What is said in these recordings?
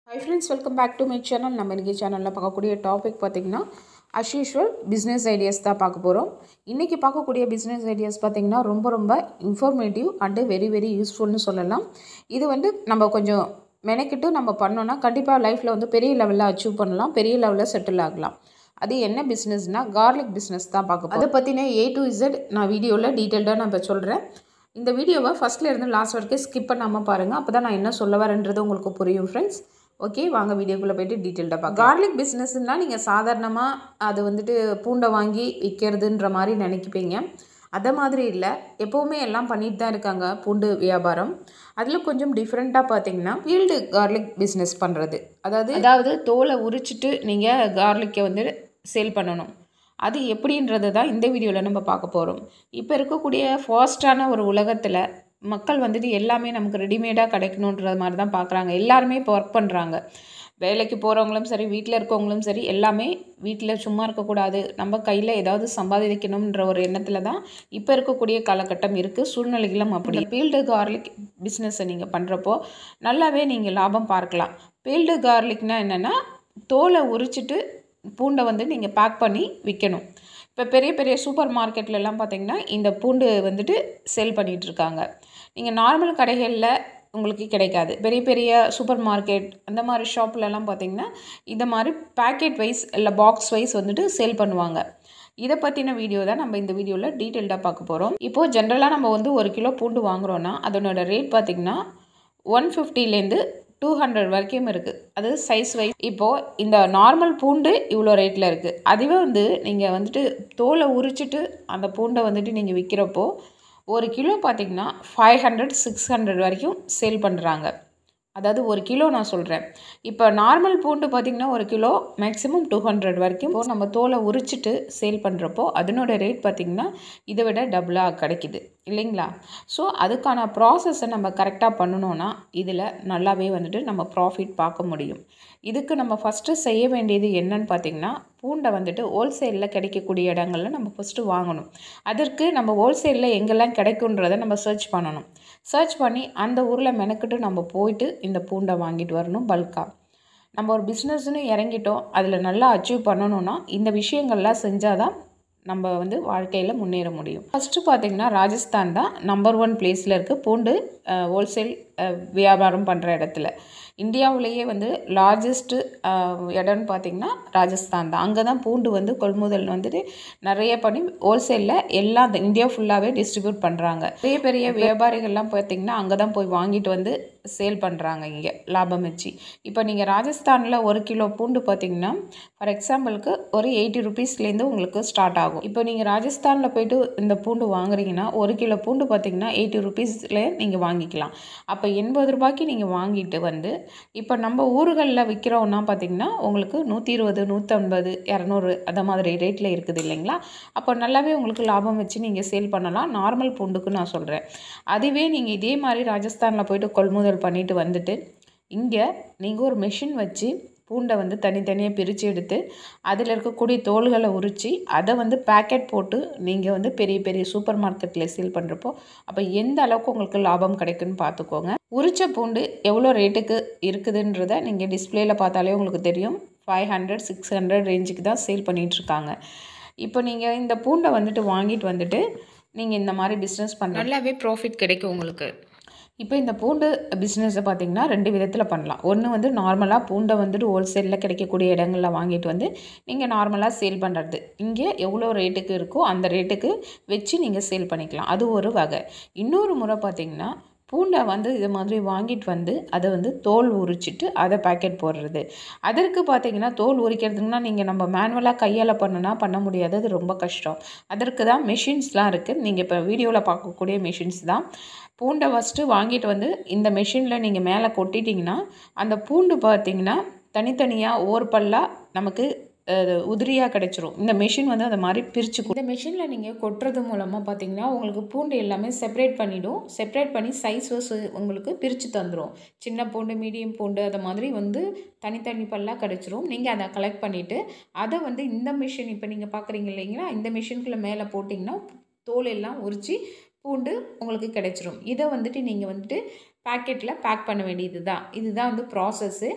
high friends welcome back to my channel நம்ம இன்றைக்கி சேனலில் பார்க்கக்கூடிய டாபிக் பார்த்திங்கன்னா அஸ் யூஷுவல் பிஸ்னஸ் ஐடியாஸ் தான் பார்க்க போகிறோம் இன்றைக்கி பார்க்கக்கூடிய பிஸ்னஸ் ஐடியாஸ் பார்த்திங்கன்னா ரொம்ப ரொம்ப இன்ஃபர்மேட்டிவ் அண்டு வெரி வெரி யூஸ்ஃபுல்னு சொல்லலாம் இது வந்து நம்ம கொஞ்சம் மெனக்கிட்டு நம்ம பண்ணோன்னா கண்டிப்பாக லைஃப்பில் வந்து பெரிய லெவலில் அச்சீவ் பண்ணலாம் பெரிய லெவலில் செட்டில் ஆகலாம் அது என்ன பிஸ்னஸ்னால் கார்லிக் பிஸ்னஸ் தான் பார்க்க போகிறோம் அதை பற்றின ஏ டு இசட் நான் வீடியோவில் டீட்டெயில்டாக நான் இப்போ சொல்கிறேன் இந்த வீடியோவை ஃபஸ்ட்டில் இருந்து லாஸ்ட் வரைக்கும் ஸ்கிப் பண்ணாமல் பாருங்கள் அப்போ தான் நான் என்ன சொல்ல வரேன்றது உங்களுக்கு புரியும் ஃப்ரெண்ட்ஸ் ஓகே வாங்க வீடியோக்குள்ளே போயிட்டு டீட்டெயில்டாக பார்க்க கார்லிக் பிஸ்னஸ்னால் நீங்கள் சாதாரணமாக அது வந்துட்டு பூண்டை வாங்கி விற்கிறதுன்ற மாதிரி நினைக்கிப்பீங்க அதை மாதிரி இல்லை எப்போவுமே எல்லாம் பண்ணிட்டு தான் இருக்காங்க பூண்டு வியாபாரம் அதில் கொஞ்சம் டிஃப்ரெண்ட்டாக பார்த்தீங்கன்னா ஃபீல்டு கார்லிக் பிஸ்னஸ் பண்ணுறது அதாவது அதாவது தோலை உரிச்சிட்டு நீங்கள் கார்லிக்கை வந்து சேல் பண்ணணும் அது எப்படின்றது தான் இந்த வீடியோவில் நம்ம பார்க்க போகிறோம் இப்போ இருக்கக்கூடிய ஃபாஸ்ட்டான ஒரு உலகத்தில் மக்கள் வந்துட்டு எல்லாமே நமக்கு ரெடிமேடாக கிடைக்கணுன்ற மாதிரி தான் பார்க்குறாங்க எல்லாருமே இப்போ ஒர்க் பண்ணுறாங்க வேலைக்கு போகிறவங்களும் சரி வீட்டில் இருக்கவங்களும் சரி எல்லாமே வீட்டில் சும்மா இருக்கக்கூடாது நம்ம கையில் ஏதாவது சம்பாதிக்கணுன்ற ஒரு எண்ணத்தில் தான் இப்போ இருக்கக்கூடிய காலகட்டம் இருக்குது சூழ்நிலைகளும் அப்படி ஃபீல்டு கார்லிக் பிஸ்னஸை நீங்கள் பண்ணுறப்போ நல்லாவே நீங்கள் லாபம் பார்க்கலாம் ஃபீல்டு கார்லிக்னால் என்னென்னா தோலை உரிச்சிட்டு பூண்டை வந்து நீங்கள் பேக் பண்ணி விற்கணும் இப்போ பெரிய பெரிய சூப்பர் மார்க்கெட்லலாம் பார்த்திங்கன்னா இந்த பூண்டு வந்துட்டு சேல் பண்ணிகிட்ருக்காங்க நீங்கள் நார்மல் கடைகளில் உங்களுக்கு கிடைக்காது பெரிய பெரிய சூப்பர் மார்க்கெட் அந்த மாதிரி ஷாப்லலாம் பார்த்திங்கன்னா இந்த மாதிரி பேக்கெட் வைஸ் இல்லை பாக்ஸ் வைஸ் வந்துட்டு சேல் பண்ணுவாங்க இதை பற்றின வீடியோ தான் நம்ம இந்த வீடியோவில் டீட்டெயில்டாக பார்க்க போகிறோம் இப்போது ஜென்ரலாக நம்ம வந்து ஒரு கிலோ பூண்டு வாங்குகிறோன்னா அதனோட ரேட் பார்த்திங்கன்னா ஒன் ஃபிஃப்டிலேருந்து டூ ஹண்ட்ரட் வரைக்கும் இருக்குது அது சைஸ் வைஸ் இப்போது இந்த நார்மல் பூண்டு இவ்வளோ ரேட்டில் இருக்குது அதுவே வந்து நீங்கள் வந்துட்டு தோலை உரிச்சிட்டு அந்த பூண்டை வந்துட்டு நீங்கள் விற்கிறப்போ ஒரு கிலோ பார்த்திங்கன்னா ஃபைவ் ஹண்ட்ரட் சிக்ஸ் ஹண்ட்ரட் வரைக்கும் சேல் பண்ணுறாங்க அதாவது ஒரு கிலோ நான் சொல்கிறேன் இப்போ நார்மல் பூண்டு பார்த்திங்கன்னா ஒரு கிலோ மேக்ஸிமம் டூ ஹண்ட்ரட் வரைக்கும் இப்போ நம்ம தோலை உரிச்சிட்டு சேல் பண்ணுறப்போ அதனோட ரேட் பார்த்திங்கன்னா இதை விட டபுளாக கிடைக்குது இல்லைங்களா ஸோ அதுக்கான ப்ராசஸை நம்ம கரெக்டாக பண்ணணுன்னா இதில் நல்லாவே வந்துட்டு நம்ம ப்ராஃபிட் பார்க்க முடியும் இதுக்கு நம்ம ஃபஸ்ட்டு செய்ய வேண்டியது என்னன்னு பார்த்திங்கன்னா பூண்டை வந்துட்டு ஹோல்சேலில் கிடைக்கக்கூடிய இடங்களில் நம்ம ஃபஸ்ட்டு வாங்கணும் அதற்கு நம்ம ஹோல்சேலில் எங்கெல்லாம் கிடைக்குன்றதை நம்ம சர்ச் பண்ணணும் சர்ச் பண்ணி அந்த ஊரில் மெனக்கிட்டு நம்ம போயிட்டு இந்த பூண்டை வாங்கிட்டு வரணும் பல்காக நம்ம ஒரு பிஸ்னஸ்னு இறங்கிட்டோம் அதில் நல்லா அச்சீவ் பண்ணணுன்னா இந்த விஷயங்கள்லாம் செஞ்சால் தான் நம்ம வந்து வாழ்க்கையில் முன்னேற முடியும் ஃபஸ்ட்டு பார்த்திங்கன்னா ராஜஸ்தான் தான் நம்பர் ஒன் பிளேஸில் இருக்குது பூண்டு ஹோல்சேல் வியாபாரம் பண்ணுற இடத்துல இந்தியாவிலேயே வந்து லார்ஜஸ்ட்டு இடம்னு பார்த்திங்கன்னா ராஜஸ்தான் தான் அங்கே தான் பூண்டு வந்து கொள்முதல் வந்துட்டு நிறைய பண்ணி ஹோல்சேலில் எல்லா இந்தியா ஃபுல்லாகவே டிஸ்ட்ரிபியூட் பண்ணுறாங்க பெரிய பெரிய வியாபாரிகள்லாம் பார்த்திங்கன்னா அங்கே தான் போய் வாங்கிட்டு வந்து சேல் பண்ணுறாங்க இங்கே லாபம் வச்சு இப்போ நீங்கள் ராஜஸ்தானில் ஒரு கிலோ பூண்டு பார்த்திங்கன்னா ஃபார் எக்ஸாம்பிளுக்கு ஒரு எயிட்டி ருபீஸ்லேருந்து உங்களுக்கு ஸ்டார்ட் ஆகும் இப்போ நீங்கள் ராஜஸ்தானில் போயிட்டு இந்த பூண்டு வாங்குறீங்கன்னா ஒரு கிலோ பூண்டு பார்த்திங்கன்னா எயிட்டி ருபீஸில் நீங்கள் வாங்கிக்கலாம் அப்போ எண்பது ரூபாய்க்கு நீங்கள் வாங்கிட்டு வந்து இப்போ நம்ம ஊர்களில் விற்கிறோன்னா பார்த்திங்கன்னா உங்களுக்கு நூற்றி இருபது நூற்றம்பது இரநூறு அந்த மாதிரி ரேட்டில் இருக்குது இல்லைங்களா அப்போ நல்லாவே உங்களுக்கு லாபம் வச்சு நீங்கள் சேல் பண்ணலாம் நார்மல் பூண்டுக்கு நான் சொல்கிறேன் அதுவே நீங்கள் இதே மாதிரி ராஜஸ்தானில் போயிட்டு கொள்முதல் பண்ணிட்டு வந்துட்டு இங்கே நீங்கள் ஒரு மெஷின் வச்சு பூண்டை வந்து தனித்தனியாக பிரித்து எடுத்து அதில் இருக்கக்கூடிய தோள்களை உரித்து அதை வந்து பேக்கெட் போட்டு நீங்கள் வந்து பெரிய பெரிய சூப்பர் மார்க்கெட்டில் சேல் பண்ணுறப்போ அப்போ எந்த அளவுக்கு உங்களுக்கு லாபம் கிடைக்குன்னு பார்த்துக்கோங்க உரிச்ச பூண்டு எவ்வளோ ரேட்டுக்கு இருக்குதுன்றத நீங்கள் டிஸ்பிளேயில் பார்த்தாலே உங்களுக்கு தெரியும் ஃபைவ் ஹண்ட்ரட் சிக்ஸ் ஹண்ட்ரட் ரேஞ்சுக்கு தான் சேல் பண்ணிகிட்ருக்காங்க இப்போ நீங்கள் இந்த பூண்டை வந்துட்டு வாங்கிட்டு வந்துட்டு நீங்கள் இந்த மாதிரி பிஸ்னஸ் பண்ண நல்லாவே ப்ராஃபிட் கிடைக்கும் உங்களுக்கு இப்போ இந்த பூண்டு பிஸ்னஸை பார்த்திங்கன்னா ரெண்டு விதத்தில் பண்ணலாம் ஒன்று வந்து நார்மலாக பூண்டை வந்துட்டு ஹோல்சேலில் கிடைக்கக்கூடிய இடங்களில் வாங்கிட்டு வந்து நீங்கள் நார்மலாக சேல் பண்ணுறது இங்கே எவ்வளோ ரேட்டுக்கு இருக்கோ அந்த ரேட்டுக்கு வச்சு நீங்கள் சேல் பண்ணிக்கலாம் அது ஒரு வகை இன்னொரு முறை பார்த்திங்கன்னா பூண்டை வந்து இது மாதிரி வாங்கிட்டு வந்து அதை வந்து தோல் உரிச்சிட்டு அதை பேக்கெட் போடுறது அதற்கு பார்த்தீங்கன்னா தோல் உரிக்கிறதுனா நீங்கள் நம்ம மேனுவலாக கையால் பண்ணுனா பண்ண முடியாது அது ரொம்ப கஷ்டம் அதற்கு தான் மெஷின்ஸ்லாம் இருக்குது நீங்கள் இப்போ வீடியோவில் பார்க்கக்கூடிய மெஷின்ஸ் தான் பூண்டை ஃபஸ்ட்டு வாங்கிட்டு வந்து இந்த மெஷினில் நீங்கள் மேலே கொட்டிட்டிங்கன்னா அந்த பூண்டு பார்த்திங்கன்னா தனித்தனியாக ஓர்பல்லாக நமக்கு உதிரியாக கிடச்சிரும் இந்த மிஷின் வந்து அந்த மாதிரி பிரித்து இந்த மிஷினில் நீங்கள் கொட்டுறது மூலமாக பார்த்தீங்கன்னா உங்களுக்கு பூண்டு எல்லாமே செப்பரேட் பண்ணிவிடும் செப்பரேட் பண்ணி சைஸ் உங்களுக்கு பிரித்து தந்துடும் சின்ன பூண்டு மீடியம் பூண்டு அது மாதிரி வந்து தனித்தனி பல்லாக கிடச்சிரும் நீங்கள் அதை கலெக்ட் பண்ணிவிட்டு அதை வந்து இந்த மிஷின் இப்போ நீங்கள் பார்க்குறீங்க இல்லைங்களா இந்த மிஷினுக்குள்ளே மேலே போட்டிங்கன்னா தோல் எல்லாம் உரித்து பூண்டு உங்களுக்கு கிடைச்சிரும் இதை வந்துட்டு நீங்கள் வந்துட்டு பேக்கெட்டில் பேக் பண்ண வேண்டியது தான் இதுதான் வந்து ப்ராசஸ்ஸு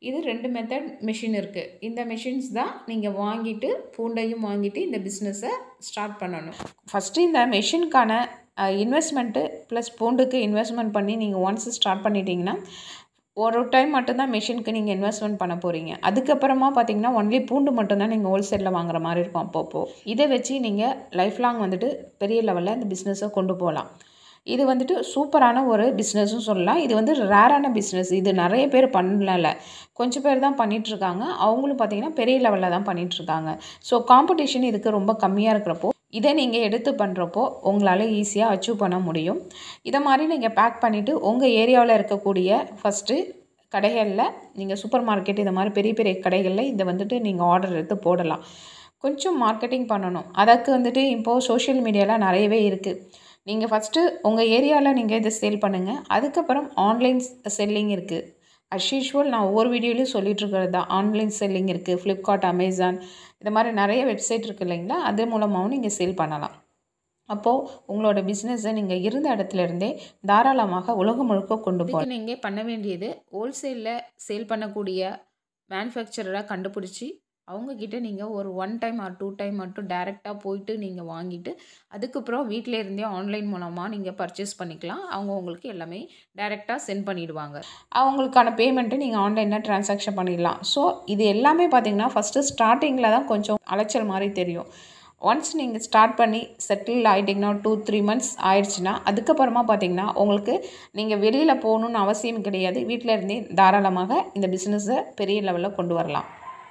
இது ரெண்டு மெத்தட் மிஷின் இருக்குது இந்த மிஷின்ஸ் தான் நீங்கள் வாங்கிட்டு பூண்டையும் வாங்கிட்டு இந்த பிஸ்னஸை ஸ்டார்ட் பண்ணணும் ஃபஸ்ட்டு இந்த மெஷினுக்கான இன்வெஸ்ட்மெண்ட்டு ப்ளஸ் பூண்டுக்கு இன்வெஸ்ட்மெண்ட் பண்ணி நீங்கள் ஒன்ஸ் ஸ்டார்ட் பண்ணிட்டீங்கன்னா ஒரு டைம் மட்டும்தான் மெஷினுக்கு நீங்கள் இன்வெஸ்ட்மெண்ட் பண்ண போகிறீங்க அதுக்கப்புறமா பார்த்தீங்கன்னா ஒன்லி பூண்டு மட்டும்தான் நீங்கள் ஹோல்சேலில் வாங்குற மாதிரி இருக்கும் அப்பப்போ இதை வச்சு நீங்கள் லைஃப் லாங் வந்துட்டு பெரிய லெவலில் இந்த பிஸ்னஸை கொண்டு போகலாம் இது வந்துட்டு சூப்பரான ஒரு பிஸ்னஸும் சொல்லலாம் இது வந்து ரேரான பிஸ்னஸ் இது நிறைய பேர் பண்ணல கொஞ்சம் பேர் தான் பண்ணிகிட்ருக்காங்க அவங்களும் பார்த்தீங்கன்னா பெரிய லெவலில் தான் பண்ணிகிட்ருக்காங்க ஸோ காம்படிஷன் இதுக்கு ரொம்ப கம்மியாக இருக்கிறப்போ இதை நீங்கள் எடுத்து பண்ணுறப்போ உங்களால் ஈஸியாக அச்சீவ் பண்ண முடியும் இதை மாதிரி நீங்கள் பேக் பண்ணிவிட்டு உங்கள் ஏரியாவில் இருக்கக்கூடிய ஃபஸ்ட்டு கடைகளில் நீங்கள் சூப்பர் மார்க்கெட் இந்த மாதிரி பெரிய பெரிய கடைகளில் இதை வந்துட்டு நீங்கள் ஆர்டர் எடுத்து போடலாம் கொஞ்சம் மார்க்கெட்டிங் பண்ணணும் அதற்கு வந்துட்டு இப்போது சோஷியல் மீடியாவில் நிறையவே இருக்குது நீங்கள் ஃபஸ்ட்டு உங்கள் ஏரியாவில் நீங்கள் இதை சேல் பண்ணுங்கள் அதுக்கப்புறம் ஆன்லைன் செல்லிங் இருக்குது அஸ் யூஷுவல் நான் ஒவ்வொரு வீடியோலையும் சொல்லிட்டு இருக்கிறது தான் ஆன்லைன் செல்லிங் இருக்குது ஃப்ளிப்கார்ட் அமேசான் இந்த மாதிரி நிறைய வெப்சைட் இருக்குது இல்லைங்களா அது மூலமாகவும் நீங்கள் சேல் பண்ணலாம் அப்போது உங்களோட பிஸ்னஸை நீங்கள் இருந்த இடத்துல இருந்தே தாராளமாக உலகம் முழுக்க கொண்டு போக நீங்கள் பண்ண வேண்டியது ஹோல்சேலில் சேல் பண்ணக்கூடிய மேனுஃபேக்சரரை கண்டுபிடிச்சி அவங்கக்கிட்ட நீங்கள் ஒரு one time or two time மட்டும் டேரெக்டாக போயிட்டு நீங்கள் வாங்கிட்டு அதுக்கப்புறம் வீட்டில் இருந்தே ஆன்லைன் மூலமாக நீங்கள் பர்ச்சேஸ் பண்ணிக்கலாம் அவங்க உங்களுக்கு எல்லாமே டேரெக்டாக சென்ட் பண்ணிவிடுவாங்க அவங்களுக்கான பேமெண்ட்டு நீங்கள் ஆன்லைனில் ட்ரான்சாக்ஷன் பண்ணிடலாம் ஸோ இது எல்லாமே பார்த்தீங்கன்னா ஃபஸ்ட்டு ஸ்டார்டிங்கில் தான் கொஞ்சம் அலைச்சல் மாதிரி தெரியும் ஒன்ஸ் நீங்கள் ஸ்டார்ட் பண்ணி செட்டில் ஆகிட்டிங்கன்னா டூ த்ரீ மந்த்ஸ் ஆயிடுச்சுன்னா அதுக்கப்புறமா பார்த்தீங்கன்னா உங்களுக்கு நீங்கள் வெளியில் போகணுன்னு அவசியம் கிடையாது வீட்டில் இருந்தே தாராளமாக இந்த பிஸ்னஸை பெரிய லெவலில் கொண்டு வரலாம்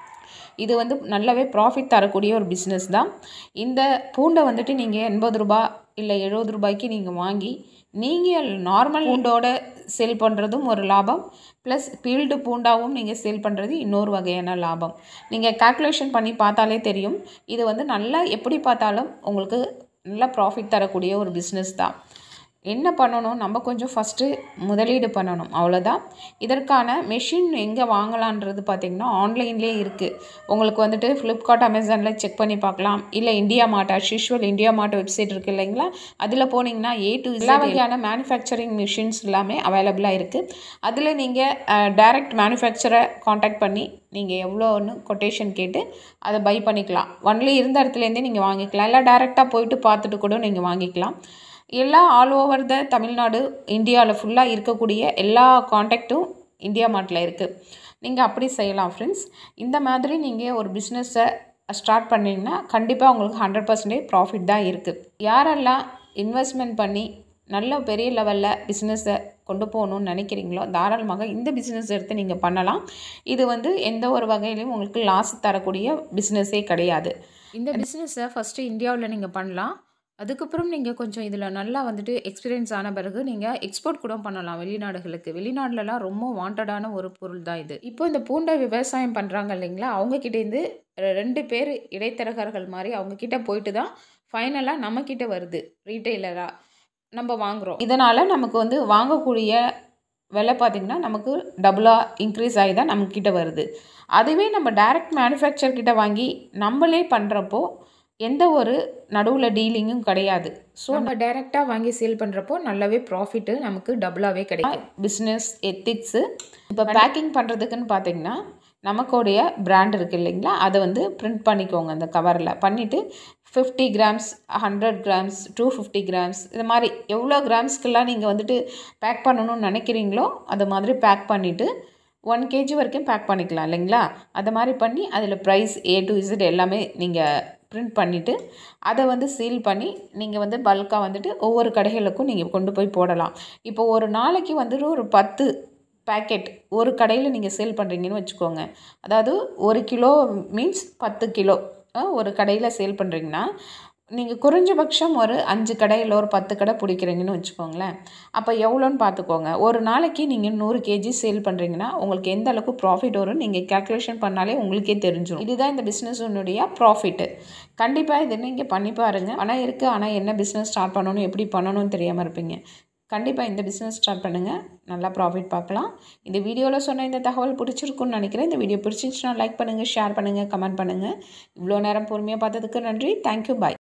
இது வந்து நல்லாவே ப்ராஃபிட் தரக்கூடிய ஒரு பிஸ்னஸ் தான் இந்த பூண்டை வந்துட்டு நீங்கள் எண்பது ரூபா இல்லை எழுபது ரூபாய்க்கு நீங்கள் வாங்கி நீங்கள் நார்மல் பூண்டோட சேல் பண்ணுறதும் ஒரு லாபம் ப்ளஸ் பீல்டு பூண்டாவும் நீங்கள் சேல் பண்ணுறது இன்னொரு வகையான லாபம் நீங்கள் கால்குலேஷன் பண்ணி பார்த்தாலே தெரியும் இது வந்து நல்லா எப்படி பார்த்தாலும் உங்களுக்கு நல்லா ப்ராஃபிட் தரக்கூடிய ஒரு பிஸ்னஸ் தான் என்ன பண்ணணும் நம்ம கொஞ்சம் ஃபஸ்ட்டு முதலீடு பண்ணணும் அவ்வளோதான் இதற்கான மெஷின் எங்கே வாங்கலான்றது பார்த்திங்கன்னா ஆன்லைன்லேயே இருக்குது உங்களுக்கு வந்துட்டு ஃப்ளிப்கார்ட் அமேசானில் செக் பண்ணி பார்க்கலாம் இல்லை IndiaMART as usual IndiaMART website இருக்குது இல்லைங்களா அதில் போனீங்கன்னா ஏ டு எல்லா வகையான மேனுஃபேக்சரிங் மிஷின்ஸ் எல்லாமே அவைலபிளாக இருக்குது அதில் நீங்கள் டைரக்ட் மேனுஃபேக்சரை காண்டாக்ட் பண்ணி நீங்கள் எவ்வளோன்னு கொட்டேஷன் கேட்டு அதை பை பண்ணிக்கலாம் ஒன்லி இருந்த இடத்துலேருந்தே நீங்கள் வாங்கிக்கலாம் இல்லை டேரெக்டாக போயிட்டு பார்த்துட்டு கூட நீங்கள் வாங்கிக்கலாம் எல்லா ஆல் ஓவர் த தமிழ்நாடு இந்தியாவில் ஃபுல்லாக இருக்கக்கூடிய எல்லா காண்டாக்டும் இந்தியா மார்ட்டில் இருக்குது நீங்கள் அப்படி செய்யலாம் ஃப்ரெண்ட்ஸ் இந்த மாதிரி நீங்கள் ஒரு பிஸ்னஸை ஸ்டார்ட் பண்ணிங்கன்னா கண்டிப்பாக உங்களுக்கு ஹண்ட்ரட் பர்சன்டேஜ் ப்ராஃபிட் தான் இருக்குது யாரெல்லாம் இன்வெஸ்ட்மெண்ட் பண்ணி நல்ல பெரிய லெவலில் பிஸ்னஸை கொண்டு போகணும்னு நினைக்கிறீங்களோ தாராளமாக இந்த பிஸ்னஸ் எடுத்து நீங்கள் பண்ணலாம் இது வந்து எந்த ஒரு வகையிலையும் உங்களுக்கு லாஸ் தரக்கூடிய பிஸ்னஸே கிடையாது இந்த பிஸ்னஸை ஃபஸ்ட்டு இந்தியாவில் நீங்கள் பண்ணலாம் அதுக்கப்புறம் நீங்கள் கொஞ்சம் இதில் நல்லா வந்துட்டு எக்ஸ்பீரியன்ஸ் ஆன பிறகு நீங்கள் எக்ஸ்போர்ட் கூட பண்ணலாம் வெளிநாடுகளுக்கு வெளிநாடுலலாம் ரொம்ப வாண்டடான ஒரு பொருள் தான் இது இப்போ இந்த பூண்டை விவசாயம் பண்ணுறாங்க இல்லைங்களா அவங்கக்கிட்டேருந்து ரெண்டு பேர் இடைத்தரகர்கள் மாதிரி அவங்கக்கிட்ட போயிட்டு தான் ஃபைனலாக நம்மக்கிட்ட வருது ரீட்டெய்லராக நம்ம வாங்குகிறோம் இதனால் நமக்கு வந்து வாங்கக்கூடிய விலை பார்த்திங்கன்னா நமக்கு டபுளாக இன்க்ரீஸ் ஆகி தான் நம்மக்கிட்ட வருது அதுவே நம்ம டைரக்ட் மேனுஃபேக்சர் கிட்ட வாங்கி நம்மளே பண்ணுறப்போ எந்த ஒரு நடுவில் டீலிங்கும் கிடையாது ஸோ நம்ம டைரெக்டாக வாங்கி சேல் பண்ணுறப்போ நல்லாவே ப்ராஃபிட்டு நமக்கு டபுளாகவே கிடைக்கும் பிஸ்னஸ் எத்திக்ஸு இப்போ பேக்கிங் பண்ணுறதுக்குன்னு பார்த்தீங்கன்னா நமக்குடைய பிராண்ட் இருக்குது இல்லைங்களா அதை வந்து பிரிண்ட் பண்ணிக்கோங்க அந்த கவரில் பண்ணிவிட்டு fifty grams hundred grams two fifty grams இது மாதிரி எவ்வளோ கிராம்ஸ்க்கெல்லாம் நீங்கள் வந்துட்டு பேக் பண்ணணும்னு நினைக்கிறீங்களோ அது மாதிரி பேக் பண்ணிவிட்டு ஒன் கேஜி வரைக்கும் பேக் பண்ணிக்கலாம் இல்லைங்களா அதை மாதிரி பண்ணி அதில் ப்ரைஸ் ஏ டு இசட் எல்லாமே நீங்கள் பிரிண்ட் பண்ணிவிட்டு அதை வந்து சீல் பண்ணி நீங்கள் வந்து பல்காக வந்துட்டு ஒவ்வொரு கடைகளுக்கும் நீங்கள் கொண்டு போய் போடலாம் இப்போ ஒரு நாளைக்கு வந்துட்டு ஒரு பத்து பேக்கெட் ஒரு கடையில் நீங்கள் சேல் பண்ணுறீங்கன்னு வச்சுக்கோங்க அதாவது ஒரு கிலோ மீன்ஸ் பத்து கிலோ ஒரு கடையில் சேல் பண்ணுறீங்கன்னா நீங்கள் குறைஞ்சபட்சம் ஒரு அஞ்சு கடை இல்லை ஒரு பத்து கடை பிடிக்கிறீங்கன்னு வச்சுக்கோங்களேன் அப்போ எவ்வளோன்னு பார்த்துக்கோங்க ஒரு நாளைக்கு நீங்கள் நூறு கேஜி சேல் பண்ணுறீங்கன்னா உங்களுக்கு எந்த அளவுக்கு ப்ராஃபிட் வரும் நீங்கள் கேல்குலேஷன் பண்ணாலே உங்களுக்கே தெரிஞ்சிடும் இதுதான் இந்த பிஸ்னஸுடைய ப்ராஃபிட்டு கண்டிப்பாக இது நீங்கள் பண்ணி பாருங்கள் ஆனால் இருக்குது ஆனால் என்ன பிஸ்னஸ் ஸ்டார்ட் பண்ணணும் எப்படி பண்ணணும்னு தெரியாமல் இருப்பீங்க கண்டிப்பாக இந்த பிஸ்னஸ் ஸ்டார்ட் பண்ணுங்கள் நல்லா ப்ராஃபிட் பார்க்கலாம் இந்த வீடியோவில் சொன்ன இந்த தகவல் பிடிச்சிருக்குன்னு நினைக்கிறேன் இந்த வீடியோ பிடிச்சிருந்துச்சுன்னா லைக் பண்ணுங்கள் ஷேர் பண்ணுங்கள் கமெண்ட் பண்ணுங்கள் இவ்வளோ நேரம் பொறுமையாக பார்த்ததுக்கு நன்றி தேங்க்யூ பாய்